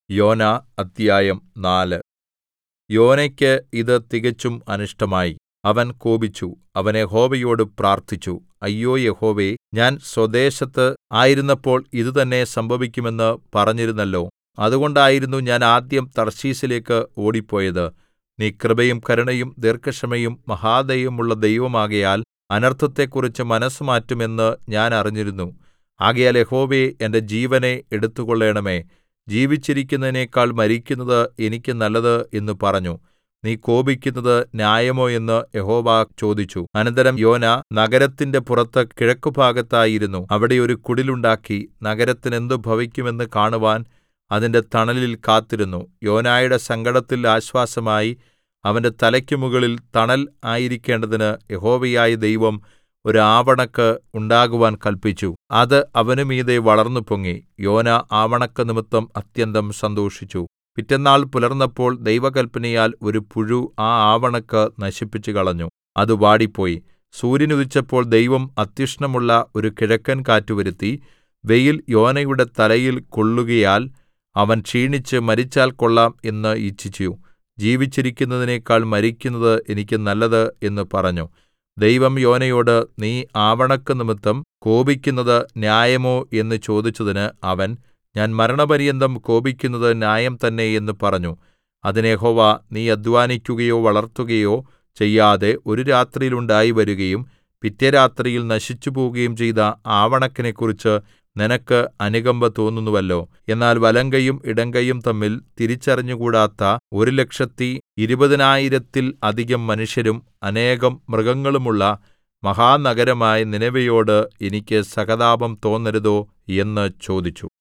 യോന അദ്ധ്യായം നാല് യോനയ്ക്ക് ഇത് തികച്ചും അനിഷ്ടമായി അവൻ കോപിച്ചു അവൻ യഹോവയോട് പ്രാർത്ഥിച്ചു അയ്യോ യഹോവേ ഞാൻ സ്വദേശത്ത് ആയിരുന്നപ്പോൾ ഇതുതന്നെ സംഭവിക്കും എന്ന് പറഞ്ഞിരുന്നല്ലോ അതുകൊണ്ടായിരുന്നു ഞാൻ ആദ്യം തർശീശിലേക്ക് ഓടിപ്പോയത് നീ കൃപയും കരുണയും ദീർഘക്ഷമയും മഹാദയയുമുള്ള ദൈവമാകയാൽ അനർത്ഥത്തെക്കുറിച്ച് മനസ്സുമാറ്റും എന്ന് ഞാൻ അറിഞ്ഞിരുന്നു ആകയാൽ യഹോവേ എന്റെ ജീവനെ എടുത്തുകൊള്ളണമേ ജീവിച്ചിരിക്കുന്നതിനേക്കാൾ മരിക്കുന്നത് എനിക്ക് നല്ലത് എന്ന് പറഞ്ഞു നീ കോപിക്കുന്നത് ന്യായമോ എന്ന് യഹോവ ചോദിച്ചു അനന്തരം യോന നഗരത്തിന്റെ പുറത്ത് കിഴക്കുഭാഗത്തായിരുന്നു അവിടെ ഒരു കുടിൽ ഉണ്ടാക്കി നഗരത്തിന് എന്ത് ഭവിക്കും എന്ന് കാണുവാൻ അതിന്റെ തണലിൽ കാത്തിരുന്നു യോനായുടെ സങ്കടത്തിൽ ആശ്വാസമായി അവന്റെ തലയ്ക്കു മുകളിൽ തണൽ ആയിരിക്കേണ്ടതിന് യഹോവയായ ദൈവം ഒരു ആവണക്ക് ഉണ്ടാകുവാൻ കല്പിച്ചു അത് അവന് മീതെ വളർന്നു പൊങ്ങി യോന ആവണക്ക് നിമിത്തം അത്യന്തം സന്തോഷിച്ചു പിറ്റെന്നാൾ പുലർന്നപ്പോൾ ദൈവകൽപ്പനയാൽ ഒരു പുഴു ആ ആവണക്ക് നശിപ്പിച്ചുകളഞ്ഞു അത് വാടിപ്പോയി സൂര്യൻ ഉദിച്ചപ്പോൾ ദൈവം അത്യഷ്ണമുള്ള ഒരു കിഴക്കൻ കാറ്റ് വരുത്തി വെയിൽ യോനയുടെ തലയിൽ കൊള്ളുകയാൽ അവൻ ക്ഷീണിച്ച് മരിച്ചാൽ കൊള്ളാം എന്ന് ഇച്ഛിച്ചു ജീവിച്ചിരിക്കുന്നതിനേക്കാൾ മരിക്കുന്നത് എനിക്ക് നല്ലത് എന്ന് പറഞ്ഞു ദൈവം യോനയോട് നീ ആവണക്ക് നിമിത്തം കോപിക്കുന്നത് ന്യായമോ എന്ന് ചോദിച്ചതിന് അവൻ ഞാൻ മരണപര്യന്തം കോപിക്കുന്നത് ന്യായം തന്നെ എന്ന് പറഞ്ഞു അതിന് യഹോവ നീ അധ്വാനിക്കുകയോ വളർത്തുകയോ ചെയ്യാതെ ഒരു രാത്രിയിൽ ഉണ്ടായി വരികയും പിറ്റേ രാത്രിയിൽ നശിച്ചുപോവുകയും ചെയ്ത ആവണക്കിനെക്കുറിച്ച് നിനക്ക് അനുകമ്പ തോന്നുന്നുവല്ലോ എന്നാൽ വലങ്കൈയും ഇടങ്കൈയും തമ്മിൽ തിരിച്ചറിഞ്ഞുകൂടാത്ത ഒരു ലക്ഷത്തി ഇരുപതിനായിരത്തിൽ അധികം മനുഷ്യരും അനേകം മൃഗങ്ങളുമുള്ള മഹാനഗരമായ നിനവെയോട് എനിക്ക് സഹതാപം തോന്നരുതോ എന്ന് ചോദിച്ചു